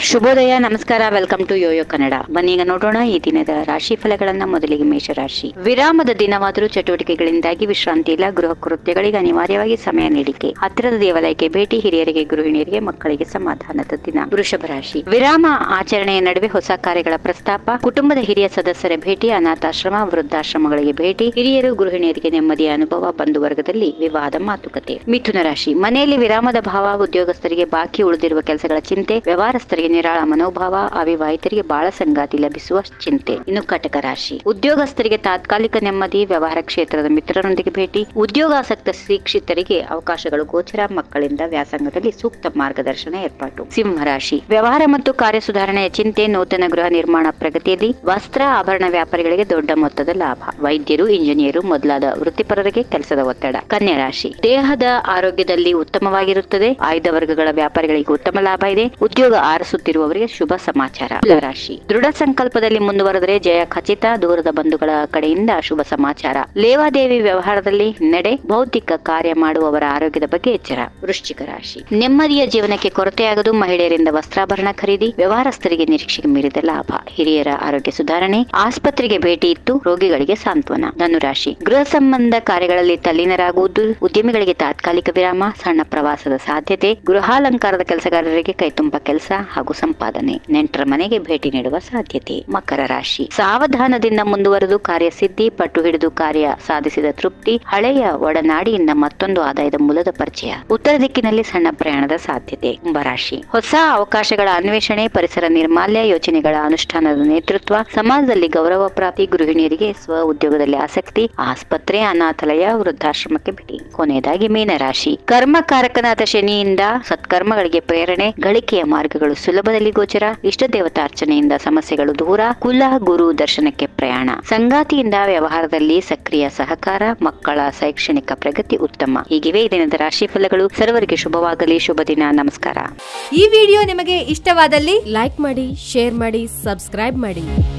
ಶುಭೋದಯ ನಮಸ್ಕಾರ welcome to Yoyo Kannada ಬನ್ನಿ ಈಗ ನೋಡೋಣ ಈ ದಿನದ ರಾಶಿ ಫಲಗಳನ್ನ ಮೊದಲಿಗೆ ಮೇಷರಾಶಿ ವಿರಾಮದ ದಿನವಾದರೂ ಚಟುವಟಿಕೆಗಳಿಂದಾಗಿ ವಿಶ್ರಾಂತಿ ಇಲ್ಲ ಗೃಹ ಕೃತ್ಯಗಳಿಗೆ ಅನಿವಾರ್ಯವಾಗಿ ಸಮಯ ನೀಡಿಕೆ ಹತ್ತಿರದ ದೇವಾಲಯಕ್ಕೆ ಭೇಟಿ ಹಿರಿಯರಿಗೆ ಗೃಹಿಣಿಯರಿಗೆ ಮಕ್ಕಳಿಗೆ ಸಮಾಧಾನದ ದಿನ ವೃಷಭ ರಾಶಿ ವಿರಾಮ ಆಚರಣೆಯ ನಡುವೆ ಹೊಸ ಕಾರ್ಯಗಳ ಪ್ರಸ್ತಾಪ ಕುಟುಂಬದ ಹಿರಿಯ ಸದಸ್ಯರ ಭೇಟಿ ಅನಾಥಾಶ್ರಮ ವೃದ್ಧಾಶ್ರಮಗಳಿಗೆ ಭೇಟಿ ಹಿರಿಯರು ಗೃಹಿಣಿಯರಿಗೆ ನೆಮ್ಮದಿಯ ಅನುಭವ ಬಂಧುವರ್ಗದಲ್ಲಿ ವಿವಾದ ಮಾತುಕತೆ ಮಿಥುನ ರಾಶಿ ಮನೆಯಲ್ಲಿ ವಿರಾಮದ ಭಾವ ಉದ್ಯೋಗಸ್ಥರಿಗೆ ಬಾಕಿ ಉಳಿದಿರುವ ಕೆಲಸಗಳ ಚಿಂತೆ ವ್ಯವಹಾರಸ್ಥರಿಗೆ ನಿರಾಳ ಮನೋಭಾವ ಅವಿವಾಹಿತರಿಗೆ ಬಾಳ ಸಂಗಾತಿ ಲಭಿಸುವ ಚಿಂತೆ ಇನ್ನು ಕಟಕ ರಾಶಿ ಉದ್ಯೋಗಸ್ಥರಿಗೆ ತಾತ್ಕಾಲಿಕ ನೆಮ್ಮದಿ ವ್ಯವಹಾರ ಕ್ಷೇತ್ರದ ಮಿತ್ರರೊಂದಿಗೆ ಭೇಟಿ ಉದ್ಯೋಗಾಸಕ್ತ ಶಿಕ್ಷಿತರಿಗೆ ಅವಕಾಶಗಳು ಗೋಚರ ಮಕ್ಕಳಿಂದ ವ್ಯಾಸಂಗದಲ್ಲಿ ಸೂಕ್ತ ಮಾರ್ಗದರ್ಶನ ಏರ್ಪಾಟು ಸಿಂಹ ರಾಶಿ ವ್ಯವಹಾರ ಮತ್ತು ಕಾರ್ಯ ಸುಧಾರಣೆಯ ಚಿಂತೆ ನೂತನ ಗೃಹ ನಿರ್ಮಾಣ ಪ್ರಗತಿಯಲ್ಲಿ ವಸ್ತ್ರ ಆಭರಣ ವ್ಯಾಪಾರಿಗಳಿಗೆ ದೊಡ್ಡ ಮೊತ್ತದ ಲಾಭ ವೈದ್ಯರು ಇಂಜಿನಿಯರು ಮೊದಲಾದ ವೃತ್ತಿಪರರಿಗೆ ಕೆಲಸದ ಒತ್ತಡ ಕನ್ಯಾ ರಾಶಿ ದೇಹದ ಆರೋಗ್ಯದಲ್ಲಿ ಉತ್ತಮವಾಗಿರುತ್ತದೆ ಆಯ್ದ ವರ್ಗಗಳ ವ್ಯಾಪಾರಿಗಳಿಗೆ ಉತ್ತಮ ಲಾಭ ಇದೆ ಉದ್ಯೋಗ ಆರಿಸುತ್ತಿರುವವರಿಗೆ ಶುಭ ಸಮಾಚಾರ ತುಲಾ ರಾಶಿ ದೃಢ ಸಂಕಲ್ಪದಲ್ಲಿ ಮುಂದುವರೆದರೆ ಜಯ ಖಚಿತ ದೂರದ ಬಂಧುಗಳ ಕಡೆಯಿಂದ ಶುಭ ಸಮಾಚಾರ ಲೇವಾದೇವಿ ವ್ಯವಹಾರದಲ್ಲಿ ನಡೆ ಭೌತಿಕ ಕಾರ್ಯ ಮಾಡುವವರ ಆರೋಗ್ಯದ ಬಗ್ಗೆ ಎಚ್ಚರ ವೃಶ್ಚಿಕ ರಾಶಿ ನೆಮ್ಮದಿಯ ಜೀವನಕ್ಕೆ ಕೊರತೆಯಾಗದು ಮಹಿಳೆಯರಿಂದ ವಸ್ತ್ರಾಭರಣ ಖರೀದಿ ವ್ಯವಹಾರಸ್ಥರಿಗೆ ನಿರೀಕ್ಷೆಗೆ ಮೀರಿದ ಲಾಭ ಹಿರಿಯರ ಆರೋಗ್ಯ ಸುಧಾರಣೆ ಆಸ್ಪತ್ರೆಗೆ ಭೇಟಿ ಇತ್ತು ರೋಗಿಗಳಿಗೆ ಸಾಂತ್ವನ ಧನುರಾಶಿ ಗೃಹ ಸಂಬಂಧ ಕಾರ್ಯಗಳಲ್ಲಿ ತಲ್ಲೀನರಾಗುವುದು ಉದ್ಯಮಿಗಳಿಗೆ ತಾತ್ಕಾಲಿಕ ವಿರಾಮ ಸಣ್ಣ ಪ್ರವಾಸದ ಸಾಧ್ಯತೆ ಗೃಹಾಲಂಕಾರದ ಕೆಲಸಗಾರರಿಗೆ ಕೈತುಂಬ ಕೆಲಸ ಹಾಗೂ ಸಂಪಾದನೆ ನೆಂಟರ ಮನೆಗೆ ಭೇಟಿ ನೀಡುವ ಸಾಧ್ಯತೆ ಮಕರ ರಾಶಿ ಸಾವಧಾನದಿಂದ ಮುಂದುವರೆದು ಕಾರ್ಯಸಿದ್ಧಿ ಪಟ್ಟು ಹಿಡಿದು ಕಾರ್ಯ ಸಾಧಿಸಿದ ತೃಪ್ತಿ ಹಳೆಯ ಒಡನಾಡಿಯಿಂದ ಮತ್ತೊಂದು ಆದಾಯದ ಮೂಲದ ಪರಿಚಯ ಉತ್ತರ ದಿಕ್ಕಿನಲ್ಲಿ ಸಣ್ಣ ಪ್ರಯಾಣದ ಸಾಧ್ಯತೆ ಕುಂಭರಾಶಿ ಹೊಸ ಅವಕಾಶಗಳ ಅನ್ವೇಷಣೆ ಪರಿಸರ ನಿರ್ಮಾಲ್ಯ ಯೋಜನೆಗಳ ಅನುಷ್ಠಾನದ ನೇತೃತ್ವ ಸಮಾಜದಲ್ಲಿ ಗೌರವ ಪ್ರಾಪ್ತಿ ಗೃಹಿಣಿಯರಿಗೆ ಸ್ವ ಉದ್ಯೋಗದಲ್ಲಿ ಆಸಕ್ತಿ ಆಸ್ಪತ್ರೆ ಅನಾಥಾಲಯ ವೃದ್ಧಾಶ್ರಮಕ್ಕೆ ಭೇಟಿ ಕೊನೆಯದಾಗಿ ಮೀನರಾಶಿ ಕರ್ಮಕಾರಕನಾದ ಶನಿಯಿಂದ ಸತ್ಕರ್ಮಗಳಿಗೆ ಪ್ರೇರಣೆ ಗಳಿಕೆಯ ಮಾರ್ಗಗಳು ಸುಲಭದಲ್ಲಿ ಗೋಚರ ಇಷ್ಟ ದೇವತಾರ್ಚನೆಯಿಂದ ಸಮಸ್ಯೆಗಳು ದೂರ ಕುಲ ಗುರು ದರ್ಶನಕ್ಕೆ ಪ್ರಯಾಣ ಸಂಗಾತಿಯಿಂದ ವ್ಯವಹಾರದಲ್ಲಿ ಸಕ್ರಿಯ ಸಹಕಾರ ಮಕ್ಕಳ ಶೈಕ್ಷಣಿಕ ಪ್ರಗತಿ ಉತ್ತಮ ಹೀಗಿವೆ ಈ ದಿನದ ರಾಶಿ ಫಲಗಳು ಸರ್ವರಿಗೆ ಶುಭವಾಗಲಿ ಶುಭ ದಿನ ನಮಸ್ಕಾರ ಈ ವಿಡಿಯೋ ನಿಮಗೆ ಇಷ್ಟವಾದಲ್ಲಿ ಲೈಕ್ ಮಾಡಿ ಶೇರ್ ಮಾಡಿ ಸಬ್ಸ್ಕ್ರೈಬ್ ಮಾಡಿ